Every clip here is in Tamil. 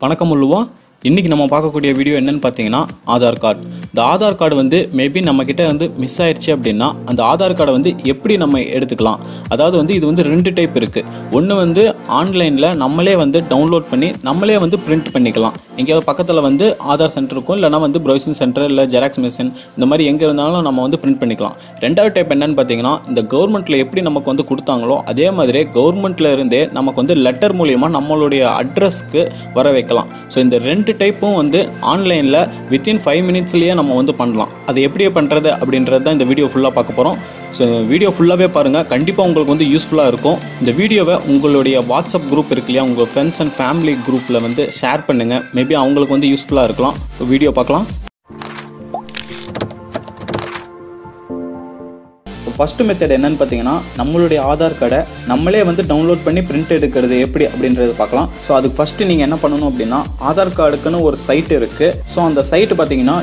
வணக்கம் உள்ளுவா இன்றைக்கி நம்ம பார்க்கக்கூடிய வீடியோ என்னன்னு பார்த்தீங்கன்னா ஆதார் கார்டு இந்த ஆதார் கார்டு வந்து மேபி நம்மக்கிட்ட வந்து மிஸ் ஆயிடுச்சு அப்படின்னா அந்த ஆதார் கார்டை வந்து எப்படி நம்ம எடுத்துக்கலாம் அதாவது வந்து இது வந்து ரெண்டு டைப் இருக்குது ஒன்று வந்து ஆன்லைனில் நம்மளே வந்து டவுன்லோட் பண்ணி நம்மளே வந்து பிரிண்ட் பண்ணிக்கலாம் எங்கேயாவது பக்கத்தில் வந்து ஆதார் சென்டர் இருக்கும் இல்லைனா வந்து ப்ரௌசிங் சென்டர் இல்லை ஜெராக்ஸ் மிஷின் இந்த மாதிரி எங்கே இருந்தாலும் நம்ம வந்து பிரிண்ட் பண்ணிக்கலாம் ரெண்டாவது டைப் என்னன்னு பார்த்தீங்கன்னா இந்த கவர்மெண்ட்டில் எப்படி நமக்கு வந்து கொடுத்தாங்களோ அதே மாதிரி கவர்மெண்ட்டில் இருந்தே நமக்கு வந்து லெட்டர் மூலியமா நம்மளுடைய அட்ரஸ்க்கு வர வைக்கலாம் ஸோ இந்த ரெண்டு டைப்பும் வந்து ஆன்லைனில் வித்தின் ஃபைவ் மினிட்ஸ்லேயே நம்ம வந்து பண்ணலாம் அது எப்படி பண்ணுறது அப்படின்றது தான் இந்த வீடியோ ஃபுல்லாக பார்க்க போகிறோம் ஸோ வீடியோ ஃபுல்லாகவே பாருங்கள் கண்டிப்பாக உங்களுக்கு வந்து யூஸ்ஃபுல்லாக இருக்கும் இந்த வீடியோவை உங்களுடைய வாட்ஸ்அப் குரூப் இருக்கு இல்லையா உங்கள் ஃப்ரெண்ட்ஸ் அண்ட் ஃபேமிலி குரூப்பில் வந்து ஷேர் பண்ணுங்கள் மேபி அவங்களுக்கு வந்து யூஸ்ஃபுல்லாக இருக்கலாம் வீடியோ பார்க்கலாம் ஃபஸ்ட்டு மெத்தட் என்னன்னு பார்த்தீங்கன்னா நம்மளுடைய ஆதார் கார்டை நம்மளே வந்து டவுன்லோட் பண்ணி பிரிண்ட் எடுக்கிறது எப்படி அப்படின்றது பார்க்கலாம் ஸோ அதுக்கு ஃபஸ்ட்டு நீங்கள் என்ன பண்ணணும் அப்படின்னா ஆதார் கார்டுக்குன்னு ஒரு சைட் இருக்குது ஸோ அந்த சைட்டு பார்த்தீங்கன்னா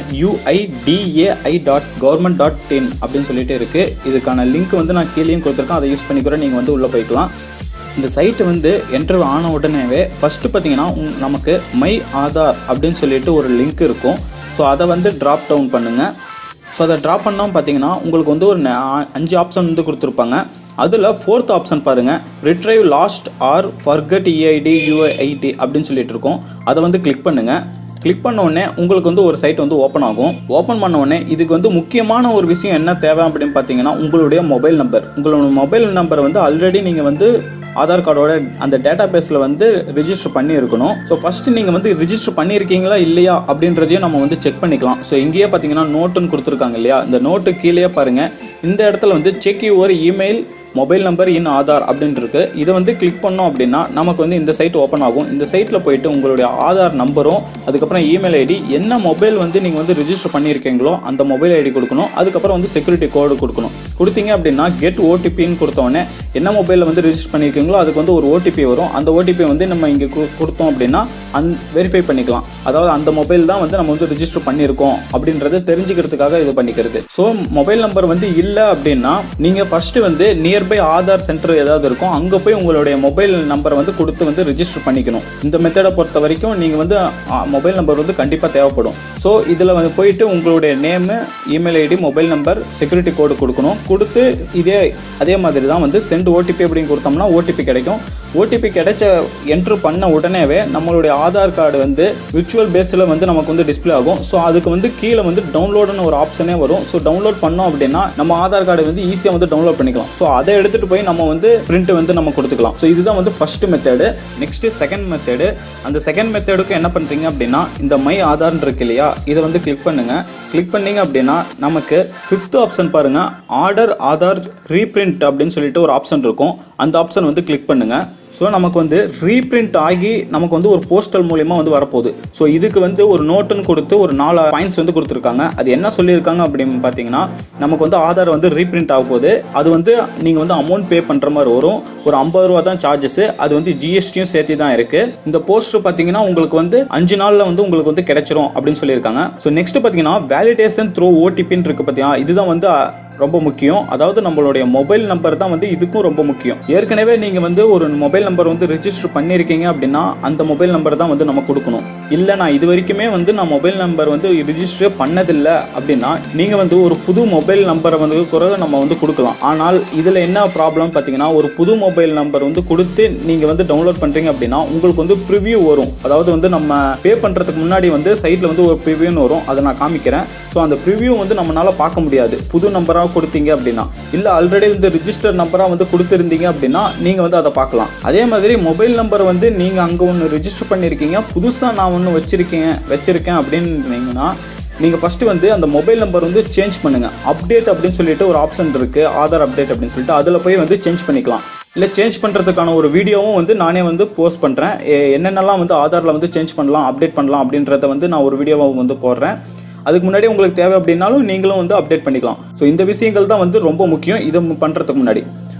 UIDAI dot government dot in அப்படின்னு சொல்லிட்டு இருக்குது இதுக்கான லிங்க் வந்து நான் கீழேயும் கொடுத்துருக்கேன் அதை யூஸ் பண்ணி கூட நீங்கள் வந்து உள்ளே போய்க்கலாம் இந்த சைட்டு வந்து என்டர் ஆன உடனேவே ஃபஸ்ட்டு பார்த்தீங்கன்னா உங்- நமக்கு மை ஆதார் அப்படின்னு சொல்லிட்டு ஒரு லிங்க் இருக்கும் ஸோ அதை வந்து ட்ராப் டவுன் பண்ணுங்கள் ஸோ அதை ட்ராப் பண்ணோம் பார்த்தீங்கன்னா உங்களுக்கு வந்து ஒரு ந- அஞ்சு ஆப்ஷன் வந்து கொடுத்துருப்பாங்க அதில் ஃபோர்த் ஆப்ஷன் பாருங்கள் retrieve lost or forgot EID UID அப்படின்னு சொல்லிட்டு இருக்கோம் அதை வந்து கிளிக் பண்ணுங்கள் கிளிக் பண்ண உடனே உங்களுக்கு வந்து ஒரு சைட் வந்து ஓப்பன் ஆகும் ஓப்பன் பண்ண உடனே இதுக்கு வந்து முக்கியமான ஒரு விஷயம் என்ன தேவை அப்படின்னு பார்த்தீங்கன்னா உங்களுடைய மொபைல் நம்பர் உங்களோட மொபைல் நம்பர் வந்து ஆல்ரெடி நீங்கள் வந்து ஆதார் கார்டோட அந்த டேட்டா பேஸில் வந்து ரிஜிஸ்டர் பண்ணி இருக்கணும் ஸோ ஃபஸ்ட்டு நீங்கள் வந்து ரிஜிஸ்டர் பண்ணியிருக்கீங்களா இல்லையா அப்படின்றதையும் நம்ம வந்து செக் பண்ணிக்கலாம் ஸோ இங்கேயே பார்த்தீங்கன்னா நோட்டுன்னு கொடுத்துருக்காங்க இல்லையா இந்த நோட்டு கீழேயே பாருங்கள் இந்த இடத்துல வந்து check your email mobile number in Aadhaar அப்படின்ட்டு இருக்கு இதை வந்து கிளிக் பண்ணோம் அப்படின்னா நமக்கு வந்து இந்த சைட் ஓப்பன் ஆகும் இந்த சைட்டில் போயிட்டு உங்களுடைய ஆதார் நம்பரும் அதுக்கப்புறம் இமெயில் ஐடி என்ன மொபைல் வந்து நீங்கள் வந்து ரிஜிஸ்டர் பண்ணியிருக்கீங்களோ அந்த மொபைல் ஐடி கொடுக்கணும் அதுக்கப்புறம் வந்து செக்யூரிட்டி கோடு கொடுக்கணும் கொடுத்தீங்க அப்படின்னா கெட் ஓடிபின்னு கொடுத்தோடனே என்ன மொபைலில் வந்து ரிஜிஸ்டர் பண்ணியிருக்கீங்களோ அதுக்கு வந்து ஒரு ஓடிபி வரும் அந்த ஓடிபி வந்து நம்ம இங்கே கொடுத்தோம் அப்படின்னா அந் வெரிஃபை பண்ணிக்கலாம் அதாவது அந்த மொபைல் தான் வந்து நம்ம வந்து ரிஜிஸ்டர் பண்ணியிருக்கோம் அப்படின்றத தெரிஞ்சுக்கிறதுக்காக இது பண்ணிக்கிறது ஸோ மொபைல் நம்பர் வந்து இல்லை அப்படின்னா நீங்கள் ஃபஸ்ட்டு வந்து நியர்பை ஆதார் சென்டர் ஏதாவது இருக்கும் அங்கே போய் உங்களுடைய மொபைல் நம்பரை வந்து கொடுத்து வந்து ரிஜிஸ்டர் பண்ணிக்கணும் இந்த மெத்தடை பொறுத்த வரைக்கும் நீங்கள் வந்து மொபைல் நம்பர் வந்து கண்டிப்பாக தேவைப்படும் ஸோ இதில் வந்து போயிட்டு உங்களுடைய name email ID mobile number security code கொடுக்கணும் கொடுத்து இதே அதே மாதிரி தான் வந்து சென்ட் ஓடிபி அப்படின்னு கொடுத்தோம்னா ஓடிபி கிடைக்கும் ஓடிபி கிடைச்ச என்ட்ரு பண்ண உடனேவே நம்மளுடைய ஆதார் கார்டு வந்து விர்ச்சுவல் பேஸில் வந்து நமக்கு வந்து டிஸ்ப்ளே ஆகும் ஸோ அதுக்கு வந்து கீழே வந்து டவுன்லோடுன்னு ஒரு ஆப்ஷனே வரும் ஸோ டவுன்லோட் பண்ணோம் அப்படின்னா நம்ம ஆதார் கார்டு வந்து ஈஸியாக வந்து டவுன்லோட் பண்ணிக்கலாம் ஸோ அதை எடுத்துகிட்டு போய் நம்ம வந்து பிரிண்ட் வந்து நம்ம கொடுத்துக்கலாம் ஸோ இதுதான் வந்து first method next second method அந்த செகண்ட் மெத்தடுக்கு என்ன பண்ணுறீங்க அப்படின்னா இந்த மை ஆதார்னு இருக்கு இல்லையா இதை வந்து கிளிக் பண்ணுங்கள் கிளிக் பண்ணீங்க அப்படின்னா நமக்கு ஃபிஃப்த் ஆப்ஷன் பாருங்கள் ஆர்டர் ஆதார் ரீப்ரிண்ட் அப்படின்னு சொல்லிட்டு ஒரு ஆப்ஷன் இருக்கும் அந்த ஆப்ஷன் வந்து கிளிக் பண்ணுங்கள் ஸோ நமக்கு வந்து ரீப்ரிண்ட் ஆகி நமக்கு வந்து ஒரு போஸ்டல் மூலியமா வந்து வரப்போகுது ஸோ இதுக்கு வந்து ஒரு நோட்டுன்னு கொடுத்து ஒரு நாலு பாயிண்ட்ஸ் வந்து கொடுத்துருக்காங்க அது என்ன சொல்லியிருக்காங்க அப்படின்னு பார்த்தீங்கன்னா நமக்கு வந்து ஆதார் வந்து ரீப்ரிண்ட் ஆக போகுது அது வந்து நீங்கள் வந்து அமௌண்ட் பே பண்ணுற மாதிரி வரும் ஒரு ஐம்பது ரூபா தான் சார்ஜஸ் அது வந்து ஜிஎஸ்டியும் சேர்த்து தான் இருக்கு இந்த போஸ்டர் பார்த்தீங்கன்னா உங்களுக்கு வந்து அஞ்சு நாளில் வந்து உங்களுக்கு வந்து கிடைச்சிரும் அப்படின்னு சொல்லியிருக்காங்க ஸோ நெக்ஸ்ட் பார்த்தீங்கன்னா வேலிடேஷன் த்ரூ ஓடிபின்னு இருக்கு பார்த்தீங்கன்னா இதுதான் வந்து ரொம்ப முக்கியம் அதாவது நம்மளுடைய மொபைல் நம்பர் தான் வந்து இதுக்கும் ரொம்ப முக்கியம் ஏற்கனவே நீங்கள் வந்து ஒரு மொபைல் நம்பர் வந்து ரிஜிஸ்டர் பண்ணியிருக்கீங்க அப்படின்னா அந்த மொபைல் நம்பர் தான் வந்து நம்ம கொடுக்கணும் இல்லை நான் இது வரைக்குமே வந்து நான் மொபைல் நம்பர் வந்து ரிஜிஸ்டரே பண்ணதில்லை அப்படின்னா நீங்கள் வந்து ஒரு புது மொபைல் நம்பரை வந்து கூட நம்ம வந்து கொடுக்கலாம் ஆனால் இதில் என்ன ப்ராப்ளம் பார்த்தீங்கன்னா ஒரு புது மொபைல் நம்பர் வந்து கொடுத்து நீங்கள் வந்து டவுன்லோட் பண்ணுறீங்க அப்படின்னா உங்களுக்கு வந்து ப்ரிவ்யூ வரும் அதாவது வந்து நம்ம பே பண்ணுறதுக்கு முன்னாடி வந்து சைட்டில் வந்து ஒரு ப்ரிவ்யூன்னு வரும் அதை நான் காமிக்கிறேன் ஸோ அந்த ப்ரிவ்யூ வந்து நம்மளால பார்க்க முடியாது புது நம்பராக கொடுத்தீங்க அப்படின்னா இல்லை ஆல்ரெடி வந்து ரிஜிஸ்டர் நம்பராக வந்து கொடுத்துருந்தீங்க அப்படின்னா நீங்கள் வந்து அதை பார்க்கலாம் அதே மாதிரி மொபைல் நம்பர் வந்து நீங்கள் அங்கே ஒன்று ரிஜிஸ்டர் பண்ணியிருக்கீங்க புதுசாக நான் ஒன்று வச்சிருக்கேன் வச்சிருக்கேன் அப்படின்னீங்கன்னா நீங்கள் ஃபஸ்ட்டு வந்து அந்த மொபைல் நம்பர் வந்து சேஞ்ச் பண்ணுங்கள் அப்டேட் அப்படின்னு சொல்லிட்டு ஒரு ஆப்ஷன் இருக்குது ஆதார் அப்டேட் அப்படின்னு சொல்லிட்டு அதில் போய் வந்து சேஞ்ச் பண்ணிக்கலாம் இல்லை சேஞ்ச் பண்ணுறதுக்கான ஒரு வீடியோவும் வந்து நானே வந்து போஸ்ட் பண்ணுறேன் என்னென்னலாம் வந்து ஆதாரில் வந்து சேஞ்ச் பண்ணலாம் அப்டேட் பண்ணலாம் அப்படின்றத வந்து நான் ஒரு வீடியோவை வந்து போடுறேன் அதுக்கு முன்னாடி உங்களுக்கு தேவை அப்படின்னாலும் நீங்களும் வந்து அப்டேட் பண்ணிக்கலாம் ஸோ இந்த விஷயங்கள் தான் வந்து ரொம்ப முக்கியம் இதை பண்ணுறதுக்கு முன்னாடி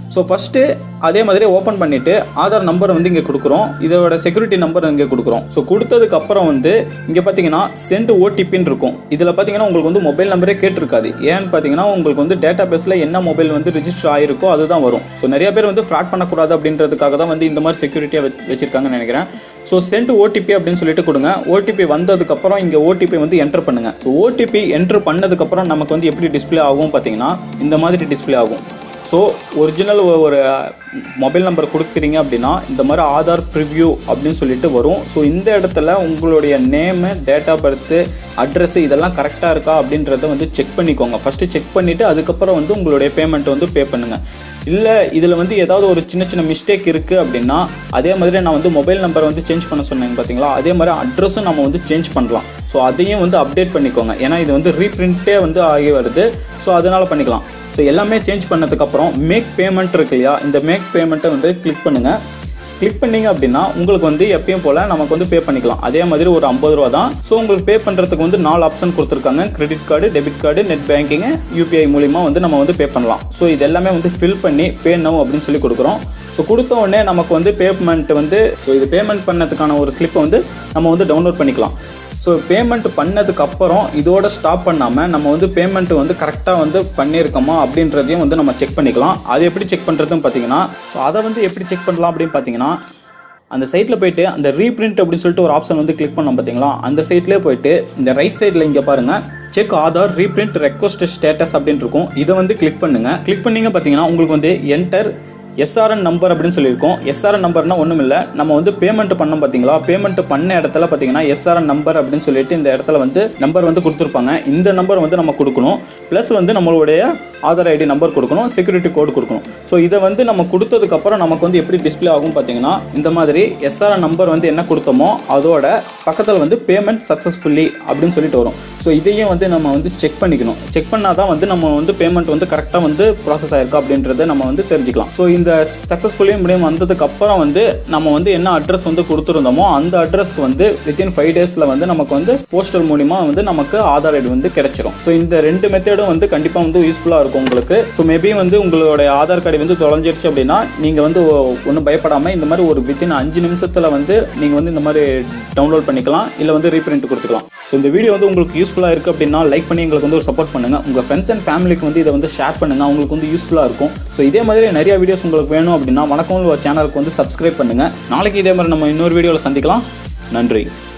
ஸோ ஃபஸ்ட்டு அதே மாதிரி ஓப்பன் பண்ணிவிட்டு ஆதார் நம்பர் வந்து இங்கே கொடுக்குறோம் இதோட செக்யூரிட்டி நம்பர் இங்கே கொடுக்குறோம் ஸோ கொடுத்ததுக்கு அப்புறம் வந்து இங்கே பார்த்தீங்கன்னா சென்ட் ஓடிபின்னு இருக்கும் இதில் பார்த்தீங்கன்னா உங்களுக்கு வந்து மொபைல் நம்பரே கேட்டிருக்காது ஏன்னு பார்த்தீங்கன்னா உங்களுக்கு வந்து டேட்டா பேஸில் என்ன மொபைல் வந்து ரிஜிஸ்டர் ஆயிருக்கோ அதுதான் வரும் ஸோ நிறைய பேர் வந்து ஃப்ராட் பண்ணக்கூடாது அப்படின்றதுக்காக தான் வந்து இந்த மாதிரி செக்யூரிட்டியாக வச்சு வச்சிருக்காங்கன்னு நினைக்கிறேன் ஸோ சென்ட் ஓடிபி அப்படின்னு சொல்லிட்டு கொடுங்க ஓடிபி வந்ததுக்கப்புறம் இங்கே ஓடிபி வந்து என்டர் பண்ணுங்க ஸோ ஓடிபி என்டர் பண்ணதுக்கப்புறம் நமக்கு வந்து எப்படி டிஸ்ப்ளே ஆகும் பார்த்தீங்கன்னா இந்த மாதிரி டிஸ்ப்ளே ஆகும் ஸோ ஒரிஜினல் ஒரு மொபைல் நம்பர் கொடுக்குறீங்க அப்படின்னா இந்த மாதிரி ஆதார் ப்ரிவ்யூ அப்படின்னு சொல்லிட்டு வரும் ஸோ இந்த இடத்துல உங்களுடைய name date of birth address இதெல்லாம் கரெக்டாக இருக்கா அப்படின்றத வந்து செக் பண்ணிக்கோங்க ஃபஸ்ட்டு செக் பண்ணிவிட்டு அதுக்கப்புறம் வந்து உங்களுடைய பேமெண்ட் வந்து பே பண்ணுங்கள் இல்லை இதில் வந்து ஏதாவது ஒரு சின்ன சின்ன மிஸ்டேக் இருக்குது அப்படின்னா அதே மாதிரி நான் வந்து மொபைல் நம்பர் வந்து சேஞ்ச் பண்ண சொன்னேங்க பார்த்தீங்களா அதே மாதிரி அட்ரஸும் நம்ம வந்து சேஞ்ச் பண்ணலாம் ஸோ அதையும் வந்து அப்டேட் பண்ணிக்கோங்க ஏன்னா இது வந்து ரீப்ரிண்ட்டே வந்து ஆகி வருது ஸோ அதனால் பண்ணிக்கலாம் ஸோ எல்லாமே சேஞ்ச் பண்ணதுக்கப்புறம் மேக் பேமெண்ட் இருக்கு இல்லையா இந்த மேக் பேமெண்ட்டை வந்து கிளிக் பண்ணுங்கள் கிளிக் பண்ணீங்க அப்படின்னா உங்களுக்கு வந்து எப்பயும் போல் நமக்கு வந்து பே பண்ணிக்கலாம் அதே மாதிரி ஒரு ஐம்பது ரூபா தான் ஸோ உங்களுக்கு பே பண்ணுறதுக்கு வந்து நாலு ஆப்ஷன் கொடுத்துருக்காங்க credit card debit card net banking UPI மூலிமா வந்து நம்ம வந்து பே பண்ணலாம் ஸோ இது எல்லாமே வந்து ஃபில் பண்ணி பே நவ் அப்படின்னு சொல்லி கொடுக்குறோம் ஸோ கொடுத்த உடனே நமக்கு வந்து பேமெண்ட் வந்து ஸோ இது பேமெண்ட் பண்ணதுக்கான ஒரு ஸ்லிப்பை வந்து நம்ம வந்து டவுன்லோட் பண்ணிக்கலாம் ஸோ பேமெண்ட் பண்ணதுக்கு அப்புறம் இதோட ஸ்டாப் பண்ணாமல் நம்ம வந்து பேமெண்ட் வந்து கரெக்டாக வந்து பண்ணியிருக்கோமா அப்படின்றதையும் வந்து நம்ம செக் பண்ணிக்கலாம் அது எப்படி செக் பண்ணுறதுன்னு பார்த்தீங்கன்னா ஸோ அதை வந்து எப்படி செக் பண்ணலாம் அப்படின்னு பார்த்தீங்கன்னா அந்த சைட்டில் போயிட்டு அந்த ரீப்ரிண்ட் அப்படின்னு சொல்லிட்டு ஒரு ஆப்ஷன் வந்து கிளிக் பண்ணோம் பார்த்தீங்களா அந்த சைட்லேயே போயிட்டு இந்த ரைட் சைடில் இங்கே பாருங்கள் check Aadhaar reprint request status அப்படின்னு இருக்கும் இதை வந்து கிளிக் பண்ணுங்கள் கிளிக் பண்ணீங்க பார்த்தீங்கன்னா உங்களுக்கு வந்து என்டர் எஸ்ஆர்என் நம்பர் அப்படின்னு சொல்லியிருக்கோம் எஸ்ஆர்என் நம்பர்னா ஒன்றும் இல்லை நம்ம வந்து பேமெண்ட் பண்ணோம் பார்த்தீங்களா பேமெண்ட் பண்ண இடத்துல பார்த்தீங்கன்னா எஸ்ஆர்என் நம்பர் அப்படின்னு சொல்லிட்டு இந்த இடத்துல வந்து நம்பர் வந்து கொடுத்துருப்பாங்க இந்த நம்பர் வந்து நம்ம கொடுக்கணும் ப்ளஸ் வந்து நம்மளுடைய ஆதார் ஐடி நம்பர் கொடுக்கணும் செக்யூரிட்டி கோடு கொடுக்கணும் ஸோ இதை வந்து நம்ம கொடுத்ததுக்கப்புறம் நமக்கு வந்து எப்படி டிஸ்ப்ளே ஆகும் பார்த்தீங்கன்னா இந்த மாதிரி எஸ்ஆர்என் நம்பர் வந்து என்ன கொடுத்தோமோ அதோட பக்கத்தில் வந்து பேமெண்ட் சக்ஸஸ்ஃபுல்லி அப்படின்னு சொல்லிட்டு வரும் ஸோ இதையும் வந்து நம்ம வந்து செக் பண்ணிக்கணும் செக் பண்ணால் தான் வந்து நம்ம வந்து பேமெண்ட் வந்து கரெக்டாக வந்து ப்ராசஸ் ஆயிருக்கா அப்படின்றத நம்ம வந்து தெரிஞ்சுக்கலாம் ஸோ இந்த சக்ஸஸ்ஃபுல்லி முடியும் வந்ததுக்கு அப்புறம் வந்து நம்ம வந்து என்ன அட்ரஸ் வந்து கொடுத்துருந்தோமோ அந்த அட்ரஸ்க்கு வந்து வித்தின் ஃபைவ் டேஸில் வந்து நமக்கு வந்து போஸ்டல் மூலிமா வந்து நமக்கு ஆதார் ஐடி வந்து கிடைச்சிரும் ஸோ இந்த ரெண்டு மெத்தடும் வந்து கண்டிப்பாக வந்து யூஸ்ஃபுல்லாக இருக்கும் உங்களுக்கு ஸோ மேபி வந்து உங்களுடைய ஆதார் கார்டு வந்து தொலைஞ்சிருச்சு அப்படின்னா நீங்கள் வந்து ஒன்றும் பயப்படாமல் இந்த மாதிரி ஒரு வித்தின் அஞ்சு நிமிஷத்தில் வந்து நீங்கள் வந்து இந்த மாதிரி டவுன்லோட் பண்ணிக்கலாம் இல்லை வந்து ரீப்ரிண்ட் கொடுத்துக்கலாம் ஸோ இந்த வீடியோ வந்து உங்களுக்கு யூஸ்ஃபுல்லாக இருக்குது அப்படின்னா லைக் பண்ணி எங்களுக்கு வந்து ஒரு சப்போர்ட் பண்ணுங்கள் உங்கள் ஃப்ரெண்ட்ஸ் அண்ட் ஃபேமிலிக்கு வந்து இதை வந்து ஷேர் பண்ணுங்கள் அவங்களுக்கு வந்து யூஸ்ஃபுல்லாக இருக்கும் ஸோ இதே மாதிரி நிறைய வீடியோஸ் உங்களுக்கு வேணும் அப்படின்னா வணக்கம் சேனலுக்கு வந்து சப்ஸ்கிரைப் பண்ணுங்கள் நாளைக்கு இதே மாதிரி நம்ம இன்னொரு வீடியோவில் சந்திக்கலாம் நன்றி